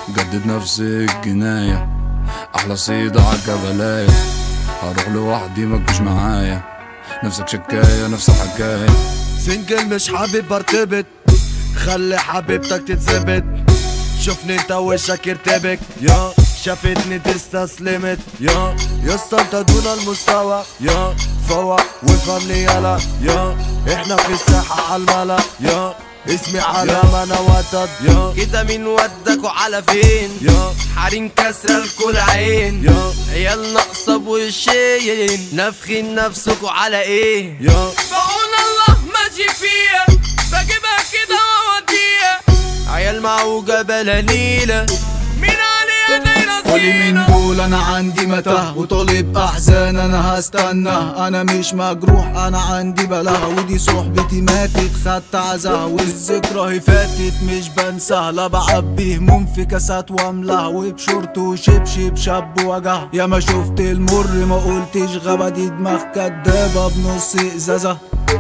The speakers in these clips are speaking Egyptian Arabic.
جدد نفس الجناية احلى صيدة عالجبلاية هروح لوحدي متجوش معايا نفسك شكاية نفس الحكاية سنجل مش حابب ارتبط خلي حبيبتك تتثبت شوفني انت وشك يرتبك يا شافتني تستسلمت يا يا اسطى انت دون المستوى يا فوق وافهمني يلا يا احنا في الساحة عالملا يا اسمي علام انا وتد يا كده مين ودك وعلى فين يا حريم كسر الكل عين يا عيال ناقصة بوشين نافخين نفسكوا على ايه يا بعون الله ماشي فيها بجيبها كده واوديها عيال معوجة بلانيلة مين عليها دايرة قولي من زينة دول انا عندي متاهة وطالب احزان انا هستنى انا مش مجروح انا عندي بلاها ودي صحبتي ماتت خدت عزاها والذكرى هي فاتت مش بنساها لا بعبي هموم في كاسات واملاها وبشورت وشبشب شاب وجع يا ما شفت المر ما قلتش غابة دي دماغ كدابة بنص ازازة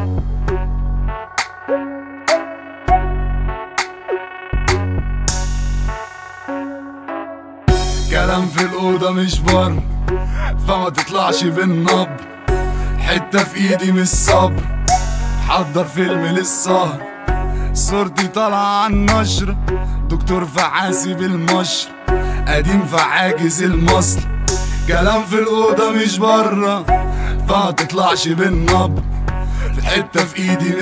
كلام في الأوضة مش بر فما تطلعش بالنبر حتة في إيدي مش صبر حضر فيلم للسهر صورتي طالعة عن نشر دكتور فعاسي بالمشر قديم فعاجز المصل كلام في الأوضة مش برا فما تطلعش بالنبر في حتة في إيدي